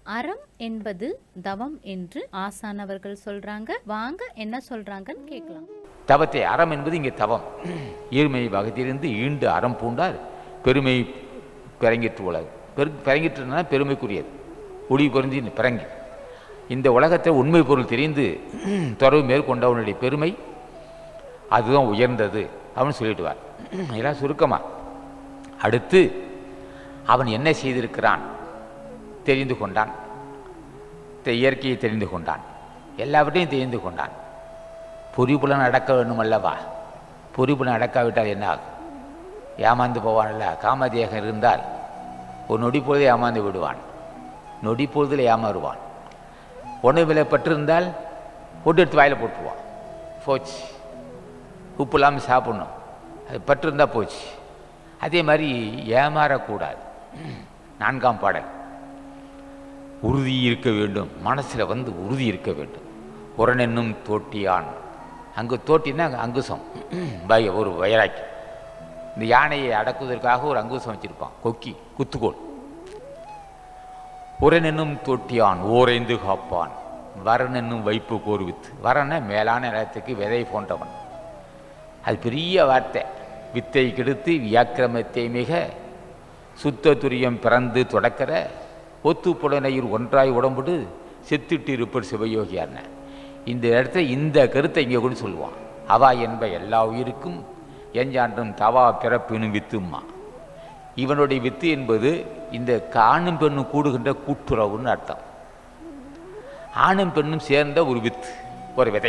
அறம் என்பது தவம் என்று ஆசானவர்கள் சொல்றாங்க வாங்க என்ன சொல்றாங்கன்னு கேட்கலாம் தவத்தை அறம் என்பது இங்கே தவம் ஈர்மை வகத்திலிருந்து ஈண்டு அறம் பூண்டார் பெருமை பிறங்கிற்று உலகு பெரு பிறங்கிற்றுனா பெருமைக்குரியது ஒளி பொருந்தி பிறங்கி இந்த உலகத்தில் உண்மை பொருள் தெரிந்து தொடர்பு மேற்கொண்டவனுடைய பெருமை அதுதான் உயர்ந்தது அவன் சொல்லிடுவார் இதெல்லாம் சுருக்கமா அடுத்து அவன் என்ன செய்திருக்கிறான் தெரிந்து கொண்டான் தெ- இயற்கையை தெரிந்து கொண்டான் எல்லாவற்றையும் தெரிந்து கொண்டான் பொறிப்புலன் அடக்க வேண்டும் அல்லவா பொறிப்புலன் அடக்காவிட்டால் என்ன ஆகும் ஏமாந்து போவான்ல காமதேகம் இருந்தால் ஒரு நொடி பொழுது ஏமாந்து விடுவான் நொடி பொழுதில் ஏமாறுவான் உணவில் பட்டிருந்தால் ஒட்டு எடுத்து வாயில் போட்டுருவான் போச்சு உப்பு இல்லாமல் சாப்பிடணும் அது பட்டிருந்தா போச்சு அதே மாதிரி ஏமாறக்கூடாது நான்காம் பாடல் உறுதி இருக்க வேண்டும் மனசில் வந்து உறுதி இருக்க வேண்டும் உரனென்னும் தோட்டியான் அங்கு தோட்டினா அங்க அங்குசம் பய ஒரு வயராக்கி இந்த யானையை அடக்குவதற்காக ஒரு அங்குசம் வச்சிருப்பான் கொக்கி குத்துக்கோல் உரனென்னும் தோட்டியான் ஓரைந்து காப்பான் வரன் என்னும் வைப்பு கோர்வித்து வரன மேலான நிலத்துக்கு விதை போன்றவன் அது பெரிய வார்த்தை வித்தை கெடுத்து வியாக்கிரமத்தை மிக சுத்த துரியம் பிறந்து தொடக்கிற ஒத்து புலனையில் ஒன்றாய் உடம்புடு செத்துட்டு இருப்பர் சிவயோகியார்ன இந்த இடத்துல இந்த கருத்தை இங்கே கூட சொல்லுவான் அவா என்ப எல்லா உயிருக்கும் எஞ்சான்றும் தவா பிறப்பினும் வித்தும்மா இவனுடைய வித்து என்பது இந்த ஆணும் பெண்ணும் கூடுகின்ற கூட்டுறவுன்னு அர்த்தம் ஆணும் பெண்ணும் சேர்ந்த ஒரு வித்து ஒரு விதை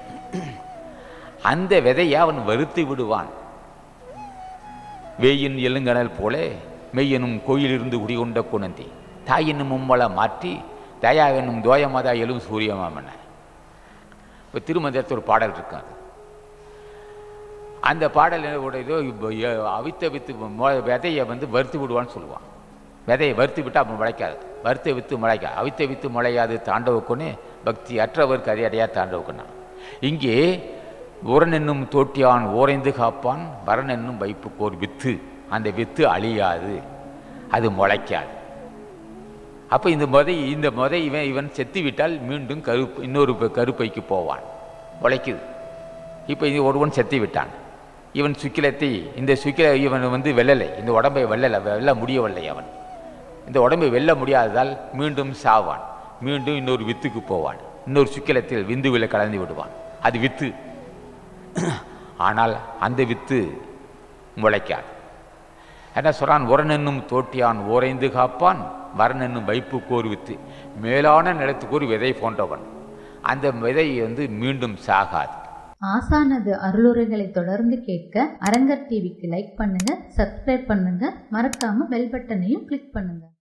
அந்த விதையை அவன் வறுத்து விடுவான் வேயின் எழுங்கனல் போல மெய்யெனும் கோயிலிருந்து குடிகொண்ட குணந்தி தாயினும் மும்மல மாற்றி தயா என்னும் தோயமதா எழும் சூரியமாமன இப்போ திருமந்திரத்தில் ஒரு பாடல் இருக்கு அது அந்த பாடல் உடையதோ இப்போ எ- அவித்த வித்து மொ- விதையை வந்து வறுத்து விடுவான்னு சொல்லுவான் விதையை வறுத்து விட்டால் அப்போ முளைக்காது வறுத்த வித்து முளைக்காது அவித்த வித்து முளையாது தாண்டவுக்குன்னு பக்தி அற்றவருக்கு அதிகடையா தாண்டவுக்குன்னா இங்கே உரன் என்னும் தோட்டியான் ஓரைந்து காப்பான் வரன் என்னும் வைப்புக்கோர் வித்து அந்த வித்து அழியாது அது முளைக்காது அப்போ இந்த முதை இந்த முதை இவன் இவன் செத்து விட்டால் மீண்டும் கருப்பு இன்னொரு ப- கருப்பைக்கு போவான் முளைக்குது இப்போ இது ஒருவன் செத்து விட்டான் இவன் சுக்கிலத்தை இந்த சுக்கில இவன் வந்து வெல்லலை இந்த உடம்பை வெல்லலை வெல்ல முடியவில்லை அவன் இந்த உடம்பை வெல்ல முடியாததால் மீண்டும் சாவான் மீண்டும் இன்னொரு வித்துக்கு போவான் இன்னொரு சுக்கிலத்தில் விந்துவில் கலந்து விடுவான் அது வித்து ஆனால் அந்த வித்து முளைக்காது என்ன சொல்றான் உரனென்னும் தோட்டியான் ஓரைந்து காப்பான் வரனென்னும் வைப்பு கோர் வித்து மேலான நிலத்துக்கு ஒரு விதை போன்றவன் அந்த விதை வந்து மீண்டும் சாகாது ஆசானது அருளுரைகளை தொடர்ந்து கேட்க அரங்கர் டிவிக்கு லைக் பண்ணுங்க சப்ஸ்கிரைப் பண்ணுங்க மறக்காம பெல் பட்டனையும் கிளிக் பண்ணுங்க